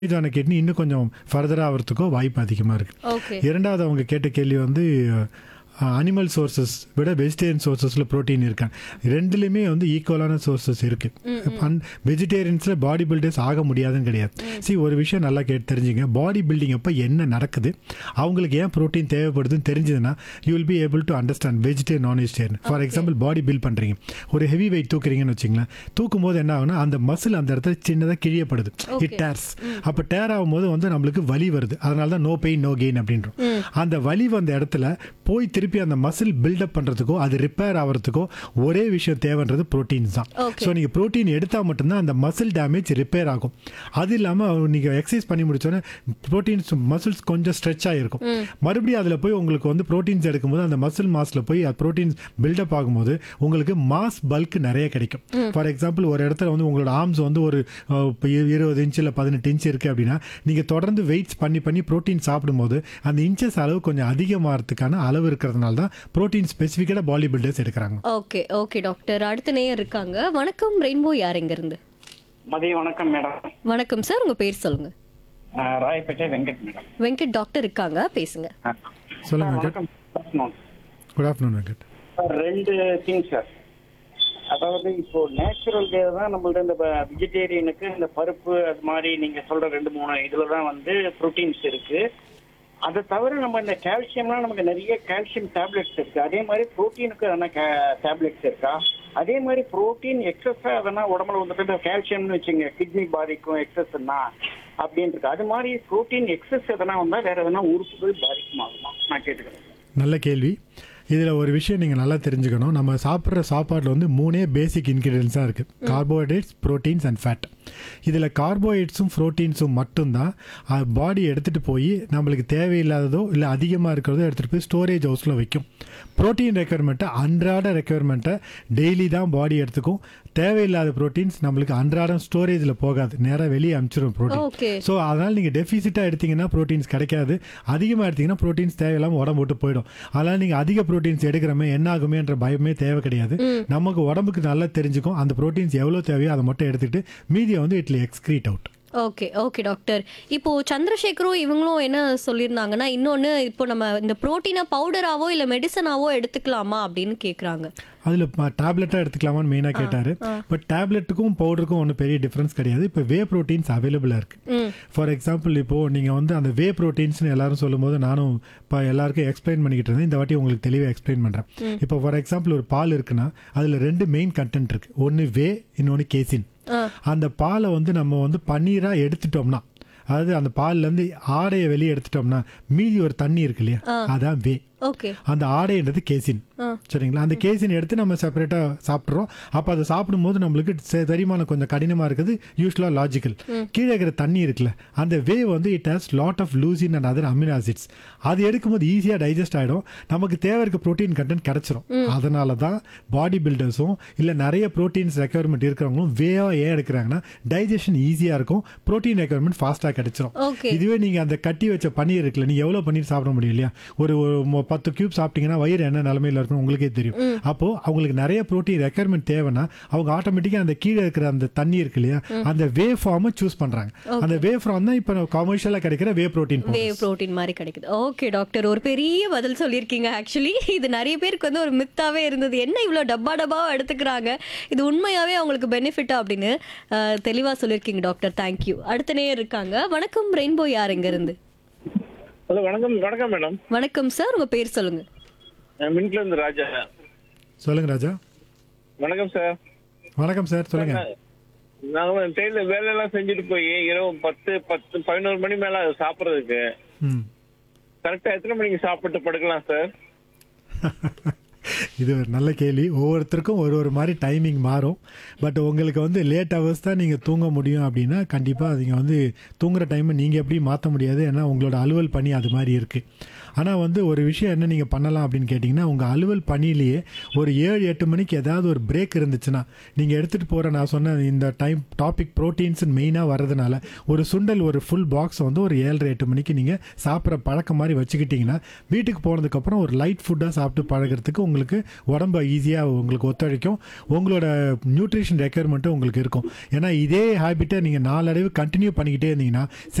இதான கிட்னி இன்னும் கொஞ்சம் ஃபர்தராக ஆகிறதுக்கோ வாய்ப்பு அதிகமாக இருக்குது ஓகே இரண்டாவது அவங்க கேட்ட கேள்வி வந்து அனிமல் சோர்சஸ் விட வெஜிடேரியன் சோர்சஸில் ப்ரோட்டீன் இருக்காங்க ரெண்டுலேயுமே வந்து ஈக்குவலான சோர்சஸ் இருக்குது வெஜிடேரியன்ஸில் பாடி பில்டர்ஸ் ஆக முடியாதுன்னு கிடையாது சி ஒரு விஷயம் நல்லா கேட்டு தெரிஞ்சுங்க பாடி பில்டிங் அப்போ என்ன நடக்குது அவங்களுக்கு ஏன் ப்ரோட்டீன் தேவைப்படுதுன்னு தெரிஞ்சதுன்னா you will be able to understand vegetarian non vegetarian for example body build பண்ணுறீங்க ஒரு ஹெவி வெயிட் தூக்குறீங்கன்னு வச்சுங்களேன் தூக்கும் போது என்ன ஆகுனா அந்த மசில் அந்த இடத்துல சின்னதாக கிழியப்படுது இட் டேர்ஸ் அப்போ டேர் ஆகும்போது வந்து நம்மளுக்கு வலி வருது அதனால தான் நோ பெயின் நோ கெயின் அப்படின்றோம் அந்த வலி வந்த இடத்துல போய் திருப்பி அந்த மசில் பில்டப் பண்ணுறதுக்கோ அது ரிப்பேர் ஆகிறதுக்கோ ஒரே விஷயம் தேவைன்றது ப்ரோட்டீன்ஸ் தான் Okay. ஸோ நீங்கள் ப்ரோட்டீன் எடுத்தால் மட்டும்தான் அந்த மசில் டேமேஜ் ரிப்பேர் ஆகும் அது இல்லாமல் நீங்கள் எக்ஸசைஸ் பண்ணி முடிச்சோன்னே ப்ரோட்டீன்ஸ் மசில்ஸ் கொஞ்சம் ஸ்ட்ரெச் ஆகிருக்கும் மறுபடியும் அதில் போய் உங்களுக்கு வந்து ப்ரோட்டீன்ஸ் எடுக்கும்போது அந்த மசில் மாஸில் போய் ப்ரோட்டீன்ஸ் பில்டப் ஆகும்போது உங்களுக்கு மாஸ் பல்க் நிறைய கிடைக்கும் ஃபார் எக்ஸாம்பிள் ஒரு இடத்துல வந்து உங்களோட ஆர்ம்ஸ் வந்து ஒரு அஹ், இப்ப இரு- இருபது இன்ச் இல்லை பதினெட்டு இன்ச் இருக்குது அப்படின்னா நீங்கள் தொடர்ந்து வெயிட்ஸ் பண்ணி பண்ணி ப்ரோட்டீன் சாப்பிடும்போது அந்த இன்ச்சஸ் அளவு கொஞ்சம் அதிகமாகிறதுக்கான அளவு இருக்கிறதுனால தான் ப்ரோட்டீன் ஸ்பெசிஃபிக்காக பாடி பில்டர்ஸ் எடுக்கிறாங்க ஓகே ஓகே டாக்டர் அடுத்த நேயர் இருக்காங்க வணக்கம் ரெயின்போ யார் எங்க இருந்து மதிய வணக்கம் மேடம் வணக்கம் சார் உங்க பேர் சொல்லுங்க ஆஹ் ராயப்பேட்டை வெங்கட் மேடம் வெங்கட் டாக்டர் இருக்காங்க பேசுங்க ஆஹ். சொல்லுங்க சார், வெங்கட் வணக்கம் afternoon. Good afternoon Venkat sir, ரெண்டு திங் சார் அதாவது இப்போ நேச்சுரல் டே தான் நம்மள்ட்ட இந்த வெஜிடேரியனுக்கு இந்த பருப்பு அது மாதிரி நீங்க சொல்ற ரெண்டு மூணு இதுல தான் வந்து ப்ரோட்டீன்ஸ் இருக்கு அதை தவிர நம்ம இந்த கால்சியம்லாம் நமக்கு நிறைய கால்சியம் டேப்லெட்ஸ் இருக்கு அதே மாதிரி ப்ரோட்டீனுக்கு எதனா டேப்லெட்ஸ் இருக்கா அதே மாதிரி ப்ரோட்டீன் எக்ஸஸா எதனா உடம்புல வந்துட்டு கால்சியம்னு வச்சுங்க கிட்னி பாதிக்கும் எக்ஸஸ்னா அப்படின்னு இருக்கு அது மாதிரி ப்ரோட்டீன் எக்ஸஸ் எதனா வந்தா வேற எதனா உறுப்புகள் பாதிக்குமாகுமா நான் கேட்டுக்கிறேன் நல்ல கேள்வி இதில் ஒரு விஷயம் நீங்கள் நல்லா தெரிஞ்சுக்கணும் நம்ம சாப்பிட்ற சாப்பாட்டில் வந்து மூணே பேசிக் இன்க்ரீடியன்ஸாக இருக்குது கார்போஹைட்ரேட்ஸ் ப்ரோட்டீன்ஸ் அண்ட் ஃபேட் இதில் கார்போஹைட்ரேட்ஸும் ப்ரோட்டீன்ஸும் மட்டும்தான் பாடி எடுத்துகிட்டு போய் நம்மளுக்கு தேவையில்லாததோ இல்லை அதிகமாக இருக்கிறதோ எடுத்துகிட்டு போய் ஸ்டோரேஜ் ஹவுஸில் வைக்கும் ப்ரோட்டீன் ரெக்குயர்மெண்ட்டை அன்றாட ரெக்குயர்மெண்ட்டை டெய்லி தான் பாடி எடுத்துக்கும் தேவையில்லாத ப்ரோட்டீன்ஸ் நம்மளுக்கு அன்றாடம் ஸ்டோரேஜில் போகாது நேராக வெளியே அனுப்பிச்சிடும் ப்ரோட்டீன் ஓகே ஸோ அதனால் நீங்கள் டெஃபிசிட்டாக எடுத்தீங்கன்னா ப்ரோட்டீன்ஸ் கிடைக்காது அதிகமாக எடுத்தீங்கன்னா ப்ரோட்டீன்ஸ் தேவையில்லாமல் உடம்பு விட்டு போயிடும் அதனால் நீங்கள் அதிக ப்ரோட்டீன்ஸ் எடுக்கிறமே என்ன ஆகுமேன்ற பயமே தேவை கிடையாது நமக்கு உடம்புக்கு நல்லா தெரிஞ்சுக்கும் அந்த ப்ரோட்டீன்ஸ் எவ்வளோ தேவையோ அதை மட்டும் எடுத்துக்கிட்டு மீதியை வந்து idli excrete out okay okay doctor இப்போ சந்திரசேகரும் இவங்களும் என்ன சொல்லியிருந்தாங்கன்னா இன்னொன்னு இப்போ நம்ம இந்த புரோட்டீனை பவுடராவோ இல்ல மெடிசனாவோ எடுத்துக்கலாமா அப்படின்னு கேக்குறாங்க அதில் டேப்லெட்டாக எடுத்துக்கலாமான்னு மெயினாக கேட்டார் பட் டேப்லெட்டுக்கும் பவுடருக்கும் ஒன்றும் பெரிய டிஃப்ரென்ஸ் கிடையாது இப்போ வே ப்ரோட்டீன்ஸ் அவைலபிளாக இருக்குது ம் ஃபார் எக்ஸாம்பிள் இப்போது நீங்கள் வந்து அந்த வே ப்ரோட்டீன்ஸ்னு எல்லாரும் சொல்லும்போது நானும் இப்போ எல்லாருக்கும் எக்ஸ்பிளைன் பண்ணிக்கிட்டு இருந்தேன் இந்த வாட்டி உங்களுக்கு தெளிவாக எக்ஸ்பிளைன் பண்ணுறேன் இப்போ ஃபார் எக்ஸாம்பிள் ஒரு பால் இருக்குன்னா அதில் ரெண்டு மெயின் கண்டென்ட் இருக்குது ஒன்று வே இன்னொன்று கேசின் ஆ. அந்த பாலை வந்து நம்ம வந்து பன்னீராக எடுத்துட்டோம்னா அதாவது அந்த பால்லேருந்து ஆடையை வெளியே எடுத்துட்டோம்னா மீதி ஒரு தண்ணி இருக்கு இல்லையா அதான் வே ஓகே அந்த ஆடைன்றது கேசின் ஆ. சரிங்களா அந்த கேசின் எடுத்து நம்ம செப்பரேட்டாக சாப்பிட்றோம் அப்போ அதை சாப்பிடும்போது நம்மளுக்கு செ- செரிமானம் கொஞ்சம் கடினமாக இருக்குது யூஸ்வலாக லாஜிக்கல் கீழே இருக்கிற தண்ணி இருக்குல்ல அந்த வே வந்து it has lot of leucine and other amino acids அது எடுக்கும்போது ஈஸியாக டைஜஸ்ட் ஆகிடும் நமக்கு தேவை இருக்க ப்ரோட்டீன் கண்டென்ட் கிடச்சிரும் அதனால தான் பாடி பில்டர்ஸும் இல்லை நிறைய ப்ரோட்டீன்ஸ் ரெக்குயர்மெண்ட் இருக்கிறவங்களும் வேவாக ஏன் எடுக்கிறாங்கன்னா டைஜஷன் ஈஸியாக இருக்கும் ப்ரோட்டீன் ரெக்குயர்மெண்ட் ஃபாஸ்ட்டாக கிடைச்சிரும் ஓகே இதுவே நீங்க அந்த கட்டி வச்ச பன்னீர் இருக்குல்ல நீங்க எவ்வளவு பன்னீர் சாப்பிட முடியும் இல்லையா ஒரு ஒரு மொ- பத்து கியூப் சாப்பிட்டீங்கன்னா வயிறு என்ன நிலமையில இருக்கும் உங்களுக்கே தெரியும் அப்போ அவங்களுக்கு நிறைய ப்ரோட்டீன் ரெக்குயர்மெண்ட் தேவைன்னா அவங்க ஆட்டோமேட்டிக்கா அந்த கீழே இருக்கிற அந்த தண்ணி இருக்கு இல்லையா அந்த வே ஃபார்மை சூஸ் பண்றாங்க அந்த வே ஃபார்ம் தான் இப்போ கமர்ஷியலா கிடைக்கிற வே ப்ரோட்டீன் வே புரோட்டீன் மாதிரி கிடைக்குது ஓகே டாக்டர் ஒரு பெரிய பதில் சொல்லியிருக்கீங்க ஆக்சுவலி இது நிறைய பேருக்கு வந்து ஒரு மித்தாவே இருந்தது என்ன இவ்வளோ டப்பா டப்பாவா எடுத்துக்கிறாங்க இது உண்மையாவே அவங்களுக்கு பெனிஃபிட்டா அப்படின்னு அஹ், தெளிவா சொல்லியிருக்கீங்க டாக்டர் தேங்க்யூ அடுத்த நேயர் இருக்காங்க வணக்கம் ரெயின்போ யார் எங்க இருந்து ஹலோ வணக்கம் வணக்கம் மேடம் வணக்கம் சார் உங்க பேர் சொல்லுங்க நான் மின்ட்ல இருந்து ராஜா சொல்லுங்க ராஜா வணக்கம் சார் வணக்கம் சார் சொல்லுங்க நாங்க டெய்லர் வேலையெல்லாம் செஞ்சுட்டு போய் இரவு பத்து பத்து பதினோரு மணி மேல அது சாப்பிட்றதுக்கு ம் கரெக்டா எத்தனை மணிக்கு சாப்பிட்டு படுக்கலாம் சார் இது ஒரு நல்ல கேள்வி ஒவ்வொருத்தருக்கும் ஒரு ஒரு மாதிரி டைமிங் மாறும் பட் உங்களுக்கு வந்து லேட் ஹவர்ஸ் தான் நீங்கள் தூங்க முடியும் அப்படின்னா கண்டிப்பாக நீங்கள் வந்து தூங்குற டைமை நீங்கள் எப்படி மாற்ற முடியாது ஏன்னா உங்களோட அலுவல் பணி அது மாதிரி இருக்குது ஆனால் வந்து ஒரு விஷயம் என்ன நீங்கள் பண்ணலாம் அப்படின்னு கேட்டிங்கன்னா உங்கள் அலுவல் பணியிலேயே ஒரு ஏழு எட்டு மணிக்கு ஏதாவது ஒரு பிரேக் இருந்துச்சுன்னா நீங்கள் எடுத்துகிட்டு போகிற நான் சொன்ன இந்த டைம் டாபிக் ப்ரோட்டீன்ஸ் மெயினாக வர்றதுனால ஒரு சுண்டல் ஒரு ஃபுல் பாக்ஸ் வந்து ஒரு ஏழரை எட்டு மணிக்கு நீங்கள் சாப்பிட்ற பழக்கம் மாதிரி வச்சுக்கிட்டிங்கன்னா வீட்டுக்கு போனதுக்கப்புறம் ஒரு லைட் ஃபுட்டாக சாப்பிட்டு பழகிறதுக்கு உங்களுக்கு உடம்பு ஈஸியாக உங்களுக்கு ஒத்துழைக்கும் உங்களோட நியூட்ரிஷன் ரெக்குயர்மெண்ட்டும் உங்களுக்கு இருக்கும் ஏன்னா இதே ஹேபிட்டை நீங்கள் நாளடைவு கண்டினியூ பண்ணிக்கிட்டே இருந்தீங்கன்னா சில